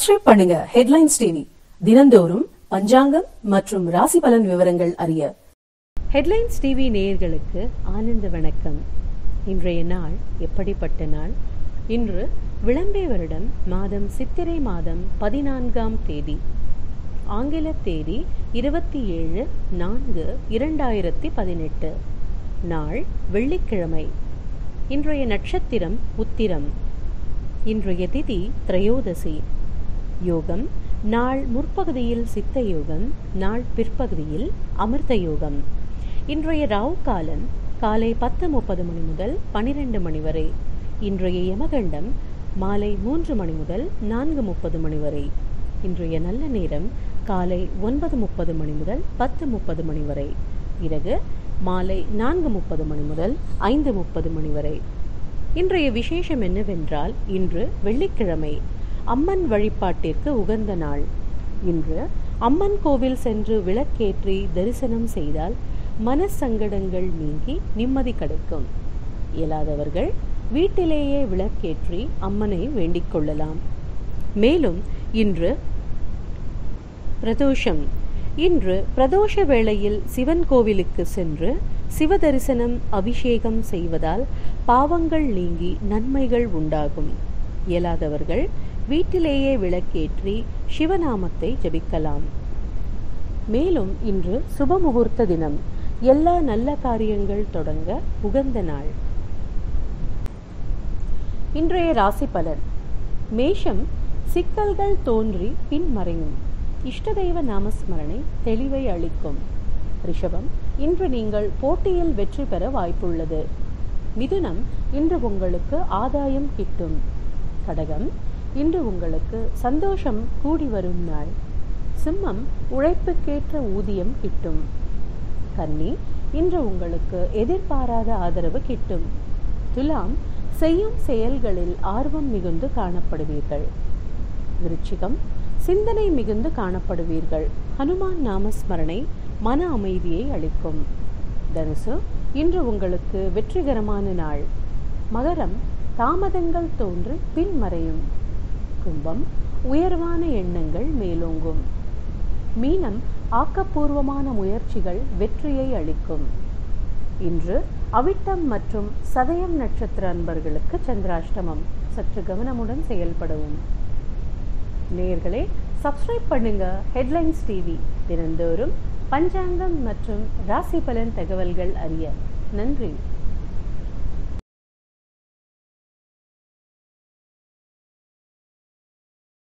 subscribe பண்ணுங்க headlines TV தினந்தோறும் பஞ்சாங்கம் மற்றும் ராசி பலன் விவரங்கள் அறிய ஹெட்லைன்ஸ் டிவி நேயர்களுக்கு ஆனந்த வணக்கம் இன்றைய நாள் எப்படிப்பட்ட நாள் இன்று விளம்பே வருடம் மாதம் சித்திரை மாதம் பதினான்காம் தேதி ஆங்கில தேதி இருபத்தி ஏழு நான்கு இரண்டாயிரத்தி பதினெட்டு நாள் வெள்ளிக்கிழமை இன்றைய நட்சத்திரம் உத்திரம் இன்றைய திதி திரையோதசி யோகம் நாள் முற்பகுதியில் சித்த யோகம் நாள் பிற்பகுதியில் அமிர்த யோகம் இன்றைய ராவு காலம் காலை பத்து முப்பது மணி முதல் பனிரெண்டு மணி வரை இன்றைய யமகண்டம் மாலை மூன்று மணி முதல் நான்கு முப்பது மணி வரை இன்றைய நல்ல நேரம் காலை ஒன்பது முப்பது மணி முதல் பத்து முப்பது மணி வரை பிறகு மாலை நான்கு முப்பது மணி முதல் ஐந்து முப்பது மணி வரை இன்றைய விசேஷம் என்னவென்றால் இன்று வெள்ளிக்கிழமை அம்மன் வழிபாட்டிற்கு உகந்த நாள் இன்று அம்மன் கோவில் சென்று விளக்கேற்றி தரிசனம் செய்தால் மனசங்கடங்கள் நீங்கி நிம்மதி கிடைக்கும் இயலாதவர்கள் வீட்டிலேயே விளக்கேற்றி அம்மனை வேண்டிக் கொள்ளலாம் மேலும் இன்று பிரதோஷம் இன்று பிரதோஷ வேளையில் சிவன் கோவிலுக்கு சென்று சிவ தரிசனம் அபிஷேகம் செய்வதால் பாவங்கள் நீங்கி நன்மைகள் உண்டாகும் இயலாதவர்கள் வீட்டிலேயே விளக்கேற்றி சிவநாமத்தை ஜபிக்கலாம் மேலும் இன்று சுப முகூர்த்த தினம் எல்லா நல்ல காரியங்கள் தொடங்க உகந்த நாள் இன்றைய ராசி பலன் மேஷம் சிக்கல்கள் தோன்றி பின் மறையும் இஷ்ட தெய்வ நாமஸ்மரணை தெளிவை அளிக்கும் ரிஷபம் இன்று நீங்கள் போட்டியில் வெற்றி பெற வாய்ப்புள்ளது மிதுனம் இன்று உங்களுக்கு ஆதாயம் கிட்டும் கடகம் இன்று உங்களுக்கு சந்தோஷம் கூடி வரும் நாள் சிம்மம் உழைப்புக்கேற்ற ஊதியம் கிட்டும் கன்னி இன்று உங்களுக்கு எதிர்பாராத ஆதரவு கிட்டும் துலாம் செய்யும் செயல்களில் ஆர்வம் மிகுந்து காணப்படுவீர்கள் விருச்சிகம் சிந்தனை மிகுந்து காணப்படுவீர்கள் ஹனுமான் நாமஸ்மரணை மன அமைதியை அளிக்கும் தனுசு இன்று உங்களுக்கு வெற்றிகரமான நாள் மகரம் தாமதங்கள் தோன்றி பின்மறையும் கும்பம் உயர்வான எண்ணங்கள் மேலோங்கும் மீனம் ஆக்கப்பூர்வமான முயற்சிகள் வெற்றியை அளிக்கும் இன்று அவிட்டம் மற்றும் சதயம் நட்சத்திர அன்பர்களுக்கு சந்திராஷ்டமம் சற்று கவனமுடன் செயல்படவும் நேயர்களே சப்ஸ்கிரைப் பண்ணுங்க ஹெட்லைன்ஸ் டிவி தினந்தோறும் பஞ்சாங்கம் மற்றும் ராசி பலன் தகவல்கள் அறிய நன்றி